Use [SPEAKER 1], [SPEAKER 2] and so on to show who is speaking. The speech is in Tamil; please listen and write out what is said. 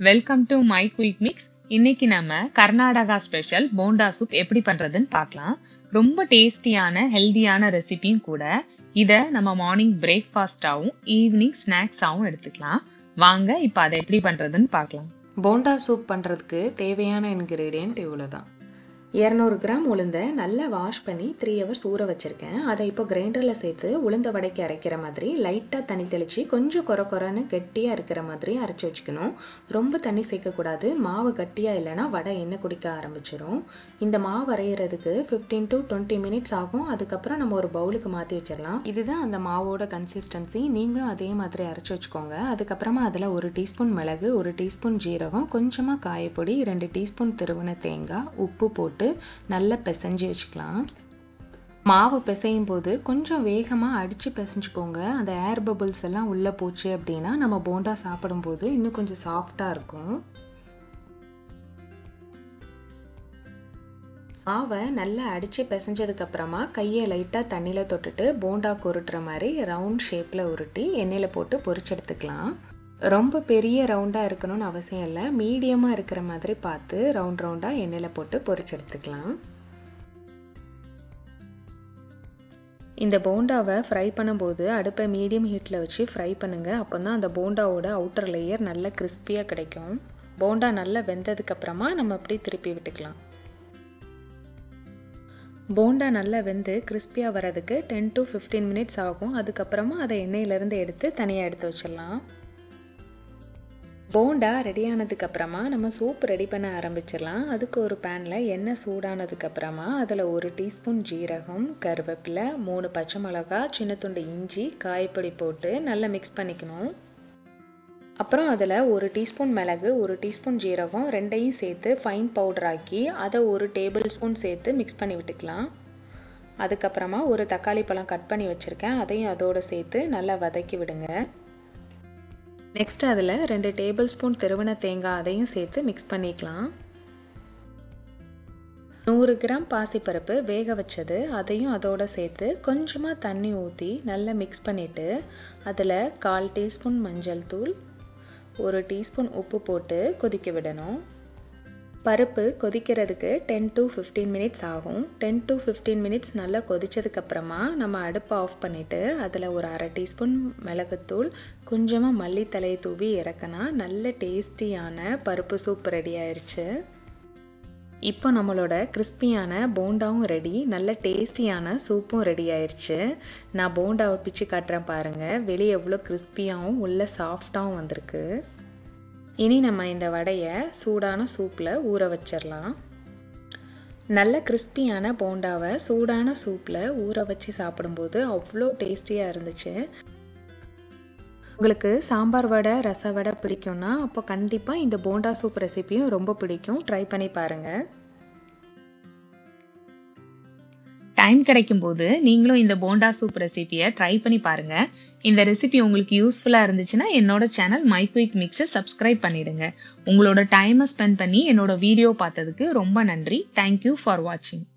[SPEAKER 1] welcome to my quick mix இன்னைக்கு நம்ம கர்நாடகா ஸ்பெஷல் போண்டா சூப் எப்படி பண்றதுன்னு பார்க்கலாம் ரொம்ப டேஸ்டியான ஹெல்தியான ரெசிபியும் கூட இதை நம்ம மார்னிங் பிரேக்ஃபாஸ்டாகவும் ஈவினிங் ஸ்நாக்ஸாகவும் எடுத்துக்கலாம் வாங்க இப்போ அதை எப்படி பண்றதுன்னு பார்க்கலாம்
[SPEAKER 2] போண்டா சூப் பண்ணுறதுக்கு தேவையான இன்க்ரீடியண்ட் இவ்வளோ தான் இரநூறு கிராம் உளுந்தை நல்லா வாஷ் பண்ணி த்ரீ ஹவர்ஸ் ஊற வச்சுருக்கேன் அதை இப்போ கிரைண்டரில் சேர்த்து உளுந்த வடைக்கு அரைக்கிற மாதிரி லைட்டாக தண்ணி தெளித்து கொஞ்சம் குறை குறைன்னு கெட்டியாக இருக்கிற மாதிரி அரைச்சி வச்சுக்கணும் ரொம்ப தண்ணி சேர்க்கக்கூடாது மாவு கட்டியாக இல்லைன்னா வடை எண்ணெய் குடிக்க ஆரம்பிச்சிடும் இந்த மாவு அரைகிறதுக்கு ஃபிஃப்டீன் டு டுவெண்ட்டி மினிட்ஸ் ஆகும் அதுக்கப்புறம் நம்ம ஒரு பவுலுக்கு மாற்றி வச்சிடலாம் இதுதான் அந்த மாவோட கன்சிஸ்டன்சி நீங்களும் அதே மாதிரி அரைச்சி வச்சுக்கோங்க அதுக்கப்புறமா அதில் ஒரு டீஸ்பூன் மிளகு ஒரு டீஸ்பூன் ஜீரகம் கொஞ்சமாக காயப்பொடி ரெண்டு டீஸ்பூன் திருவன தேங்காய் உப்பு போட்டு நல்லா பிசைஞ்சு வச்சுக்கலாம் மாவு பிசையும் போது கொஞ்சம் வேகமாக அடித்து பிசைஞ்சுக்கோங்க அந்த ஏர் பபிள்ஸ் எல்லாம் உள்ளே போச்சு அப்படின்னா நம்ம போண்டா சாப்பிடும்போது இன்னும் கொஞ்சம் சாஃப்டாக இருக்கும் மாவை நல்லா அடித்து பிசைஞ்சதுக்கப்புறமா கையை லைட்டாக தண்ணியில் தொட்டுட்டு போண்டா உருட்டுற மாதிரி ரவுண்ட் ஷேப்பில் உருட்டி எண்ணெயில் போட்டு பொரிச்செடுத்துக்கலாம் ரொம்ப பெரிய ரவுண்டாக இருக்கணும்னு அவசியம் இல்லை மீடியமாக இருக்கிற மாதிரி பார்த்து ரவுண்ட் ரவுண்டாக எண்ணெயில் போட்டு பொரிச்செடுத்துக்கலாம் இந்த போண்டாவை ஃப்ரை பண்ணும்போது அடுப்பை மீடியம் ஹீட்டில் வச்சு ஃப்ரை பண்ணுங்கள் அப்போ தான் அந்த போண்டாவோட அவுட்டர் லேயர் நல்ல கிறிஸ்பியாக கிடைக்கும் போண்டா நல்லா வெந்ததுக்கப்புறமா நம்ம அப்படி திருப்பி விட்டுக்கலாம் போண்டா நல்லா வெந்து கிறிஸ்பியாக வர்றதுக்கு டென் டு ஃபிஃப்டீன் மினிட்ஸ் ஆகும் அதுக்கப்புறமா அதை எண்ணெயிலேருந்து எடுத்து தனியாக எடுத்து வச்சிடலாம் போண்டா ரெடி ஆனதுக்கப்புறமா நம்ம சூப் ரெடி பண்ண ஆரம்பிச்சிடலாம் அதுக்கு ஒரு பேனில் எண்ணெய் சூடானதுக்கப்புறமா அதில் ஒரு டீஸ்பூன் ஜீரகம் கருவேப்பிலை மூணு பச்சை மிளகா சின்ன துண்டு இஞ்சி காய்ப்பொடி போட்டு நல்லா மிக்ஸ் பண்ணிக்கணும் அப்புறம் அதில் ஒரு டீஸ்பூன் மிளகு ஒரு டீஸ்பூன் ஜீரகம் ரெண்டையும் சேர்த்து ஃபைன் பவுடர் ஆக்கி அதை ஒரு டேபிள் ஸ்பூன் சேர்த்து மிக்ஸ் பண்ணி விட்டுக்கலாம் அதுக்கப்புறமா ஒரு தக்காளி பழம் கட் பண்ணி வச்சுருக்கேன் அதையும் அதோடு சேர்த்து நல்லா வதக்கி விடுங்க நெக்ஸ்ட் அதில் ரெண்டு டேபிள் ஸ்பூன் திருவன தேங்காய் அதையும் சேர்த்து மிக்ஸ் பண்ணிக்கலாம் நூறு கிராம் பாசிப்பருப்பு வேக வச்சது அதையும் அதோடு சேர்த்து கொஞ்சமாக தண்ணி ஊற்றி நல்லா மிக்ஸ் பண்ணிவிட்டு அதில் கால் டீஸ்பூன் மஞ்சள் தூள் ஒரு டீஸ்பூன் உப்பு போட்டு கொதிக்க விடணும் பருப்பு கொதிக்கிறதுக்கு டென் டு ஃபிஃப்டீன் மினிட்ஸ் ஆகும் டென் டு ஃபிஃப்டீன் மினிட்ஸ் நல்லா கொதித்ததுக்கப்புறமா நம்ம அடுப்பை ஆஃப் பண்ணிவிட்டு அதில் ஒரு அரை டீஸ்பூன் மிளகுத்தூள் கொஞ்சமாக மல்லித்தலையை தூவி இறக்கினா நல்ல டேஸ்டியான பருப்பு சூப் ரெடி ஆயிடுச்சு இப்போ நம்மளோட கிறிஸ்பியான போண்டாவும் ரெடி நல்ல டேஸ்டியான சூப்பும் ரெடி ஆயிடுச்சு நான் போண்டாவை பிச்சு காட்டுறேன் பாருங்கள் வெளியே எவ்வளோ கிறிஸ்பியாகவும் உள்ள சாஃப்டாகவும் வந்திருக்கு இனி நம்ம இந்த வடையை சூடான சூப்பில் ஊற வச்சிடலாம் நல்ல கிறிஸ்பியான போண்டாவை சூடான சூப்பில் ஊற வச்சு சாப்பிடும்போது அவ்வளோ டேஸ்டியாக இருந்துச்சு உங்களுக்கு சாம்பார் வடை ரச வடை பிடிக்கும்னா அப்போ கண்டிப்பாக இந்த போண்டா சூப் ரெசிபியும் ரொம்ப பிடிக்கும் ட்ரை பண்ணி பாருங்கள்
[SPEAKER 1] டைம் கிடைக்கும் போது நீங்களும் இந்த போண்டா சூப் ரெசிபியை ட்ரை பண்ணி பாருங்க இந்த ரெசிபி உங்களுக்கு யூஸ்ஃபுல்லாக இருந்துச்சுன்னா என்னோட சேனல் மை குயிக் மிக்ஸை சப்ஸ்கிரைப் பண்ணிடுங்க உங்களோட டைமை ஸ்பெண்ட் பண்ணி என்னோட வீடியோ பார்த்ததுக்கு ரொம்ப நன்றி தேங்க்யூ ஃபார் வாட்சிங்